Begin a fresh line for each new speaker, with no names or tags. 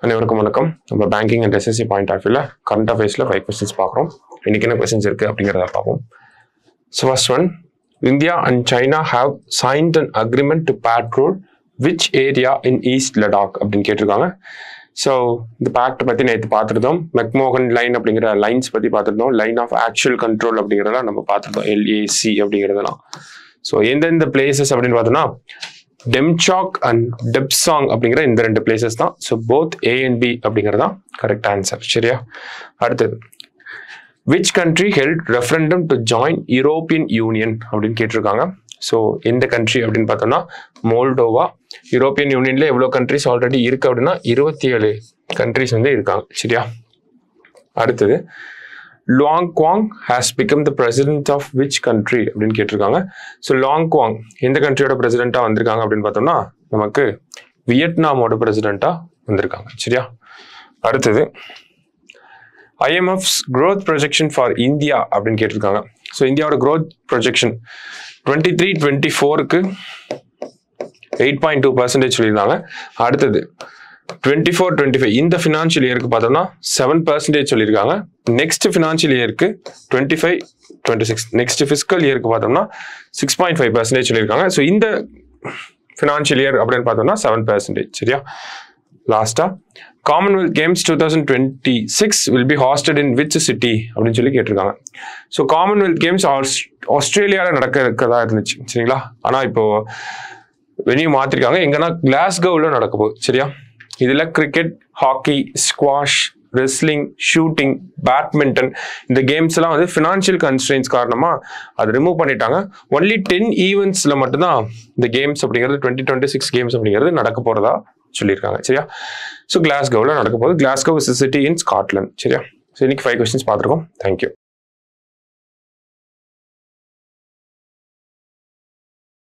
அனைவருக்கும் வணக்கம் நம்ம banking and SSC point of வியூவில் கரண்ட் அஃபேர்ஸில் ஃபைவ் கொஸ்டின்ஸ் பார்க்குறோம் இன்னைக்கு என்ன கொஸ்டின்ஸ் இருக்குது அப்படிங்கிறத பார்ப்போம் so first one India and China have signed an agreement to patrol which area in east Ladakh அப்படின்னு கேட்டிருக்காங்க ஸோ இந்த பேக்ட் பற்றி நேற்று பார்த்துருந்தோம் மெக்மோகன் லைன் அப்படிங்கிற லைன்ஸ் பற்றி பார்த்துருந்தோம் லைன் ஆஃப் ஆக்சுவல் கண்ட்ரோல் அப்படிங்கிறதெல்லாம் நம்ம பார்த்துருந்தோம் எல்ஏசி அப்படிங்கிறதெல்லாம் ஸோ எந்தெந்த பிளேசஸ் அப்படின்னு பார்த்தோம்னா டெம்சாக் அண்ட் டெப்சாங் அப்படிங்கிற இந்த ரெண்டு பிளேசஸ் தான் so both A and B அப்படிங்கிறது தான் கரெக்ட் ஆன்சர் சரியா அடுத்தது which country held referendum to join European Union அப்படின்னு கேட்டிருக்காங்க ஸோ எந்த கண்ட்ரி அப்படின்னு பார்த்தோம்னா மோல்டோவா யூரோப்பியன் யூனியன்ல எவ்வளோ கண்ட்ரிஸ் ஆல்ரெடி இருக்கு அப்படின்னா இருபத்தி ஏழு கண்ட்ரிஸ் வந்து இருக்காங்க சரியா அடுத்தது Luong Cuong has become the president of which country அப்படின்னு கேட்டிருக்காங்க ஸோ லாங் குவாங் எந்த கண்ட்ரியோட பிரசிடென்ட்டாக வந்திருக்காங்க அப்படின்னு பார்த்தோம்னா நமக்கு வியட்நாமோட பிரசிடென்ட்டாக வந்திருக்காங்க சரியா அடுத்தது IMF's growth projection for India அப்படின்னு கேட்டிருக்காங்க ஸோ இந்தியாவோட growth projection twenty three twenty ஃபோருக்கு எயிட் பாயிண்ட் டூ பர்சன்டேஜ் சொல்லியிருந்தாங்க அடுத்தது டுவெண்ட்டி ஃபோர் டுவெண்ட்டி ஃபைவ் இந்த ஃபினான்ஷியல் இயருக்கு பார்த்தோம்னா செவன் பர்சன்டேஜ் சொல்லியிருக்காங்க நெக்ஸ்ட் ஃபினான்ஷியல் இயருக்கு twenty five twenty six next fiscal இயருக்கு பார்த்தோம்னா சிக்ஸ் பாயிண்ட் ஃபைவ் பர்சன்டேஜ் சொல்லியிருக்காங்க ஸோ இந்த ஃபினான்ஷியல் இயர் அப்படின்னு பார்த்தோம்னா செவன் பர்சன்டேஜ் சரியா லாஸ்டா Commonwealth Games two thousand twenty six will B hosted in which city அப்படின்னு சொல்லி கேட்டிருக்காங்க ஸோ காமன்வெல்த் கேம்ஸ் ஆஸ்திரேலியாவில் நடக்க இருக்கதா இருந்துச்சு சரிங்களா ஆனால் இப்போ வெளியே மாற்றிருக்காங்க எங்கன்னா கிளாஸ்கோவில் நடக்க போகுது சரியா இதில் cricket hockey squash wrestling shooting badminton இந்த கேம்ஸ் எல்லாம் வந்து ஃபினான்ஷியல் கன்ஸ்ட்ரெயின்ஸ் காரணமாக அது ரிமூவ் பண்ணிட்டாங்க ஒன்லி டென் ஈவெண்ட்ஸில் மட்டும்தான் இந்த கேம்ஸ் அப்படிங்கிறது டுவெண்ட்டி டுவெண்ட்டி சிக்ஸ் கேம்ஸ் அப்படிங்கிறது நடக்க போகிறதா சொல்லியிருக்காங்க சரியா ஸோ கிளாஸ்கோவில் நடக்க போகுது Glasgow is city in Scotland சரியா ஸோ இன்னைக்கு ஃபைவ் கொஸ்டின்ஸ் பார்த்துருக்கோம் தேங்க்யூ